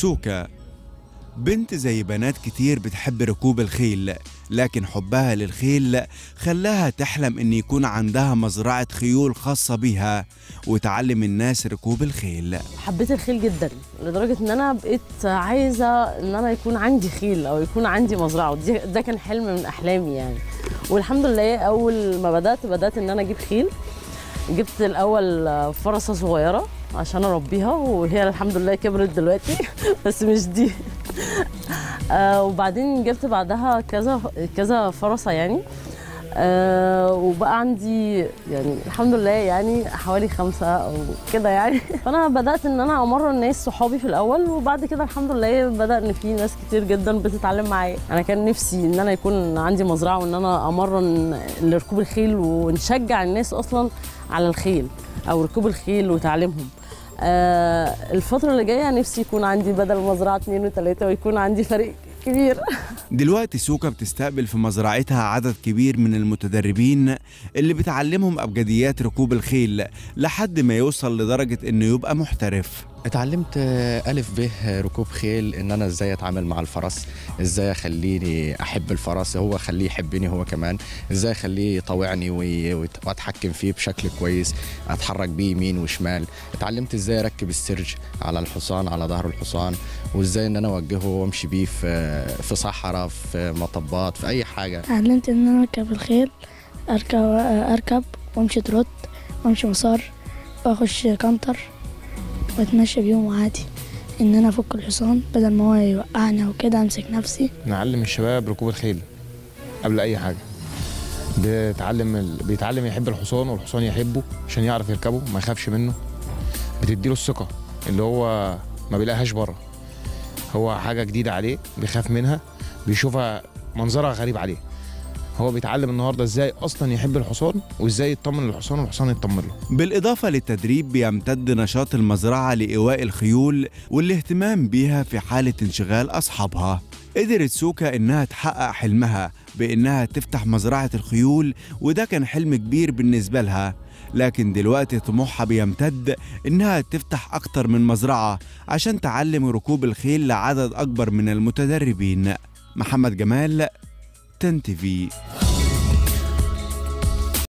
سوكا بنت زي بنات كتير بتحب ركوب الخيل لكن حبها للخيل خلاها تحلم ان يكون عندها مزرعة خيول خاصة بيها وتعلم الناس ركوب الخيل حبيت الخيل جدا لدرجه ان انا بقيت عايزه ان انا يكون عندي خيل او يكون عندي مزرعه ودي ده كان حلم من احلامي يعني والحمد لله اول ما بدات بدات ان انا اجيب خيل جبت الاول فرسه صغيره عشان اربيها وهي الحمد لله كبرت دلوقتي بس مش دي آه وبعدين جبت بعدها كذا كذا فرسه يعني آه وبقى عندي يعني الحمد لله يعني حوالي خمسة أو كده يعني فأنا بدأت إن أنا أمرن ناس صحابي في الأول وبعد كده الحمد لله بدأ إن في ناس كتير جدا بتتعلم معايا أنا كان نفسي إن أنا يكون عندي مزرعة وإن أنا أمرن لركوب الخيل ونشجع الناس أصلا على الخيل أو ركوب الخيل وتعليمهم آه الفترة اللي جاية نفسي يكون عندي بدل مزرعة اتنين وتلاتة ويكون عندي فريق كبير دلوقتي سوكا بتستقبل في مزرعتها عدد كبير من المتدربين اللي بتعلمهم أبجديات ركوب الخيل لحد ما يوصل لدرجة إنه يبقى محترف اتعلمت آه، ألف ب ركوب خيل إن أنا إزاي أتعامل مع الفرس إزاي أخليني أحب الفرس هو أخليه يحبني هو كمان إزاي أخليه يطوعني وي- ويت- وأتحكم فيه بشكل كويس أتحرك بيه يمين وشمال اتعلمت إزاي أركب السرج على الحصان على ظهر الحصان وإزاي إن أنا أوجهه وأمشي بيه في في صحراء في مطبات في أي حاجة اتعلمت ان انا اركب الخيل اركب اركب وامشي تروت وامشي مسار واخش كانتر واتمشى بيهم عادي ان انا افك الحصان بدل ما هو يوقعني او كده امسك نفسي نعلم الشباب ركوب الخيل قبل اي حاجه بيتعلم ال... بيتعلم يحب الحصان والحصان يحبه عشان يعرف يركبه ما يخافش منه بتديله الثقه اللي هو ما بيلاقيهاش بره هو حاجه جديده عليه بيخاف منها بيشوفها منظرها غريب عليه هو بيتعلم النهارده ازاي اصلا يحب الحصان وازاي يطمن للحصان والحصان يطمن له بالإضافة للتدريب بيمتد نشاط المزرعة لإيواء الخيول والاهتمام بيها في حالة انشغال أصحابها قدرت سوكا إنها تحقق حلمها بإنها تفتح مزرعة الخيول وده كان حلم كبير بالنسبة لها لكن دلوقتي طموحها بيمتد إنها تفتح أكتر من مزرعة عشان تعلم ركوب الخيل لعدد أكبر من المتدربين محمد جمال تن تي في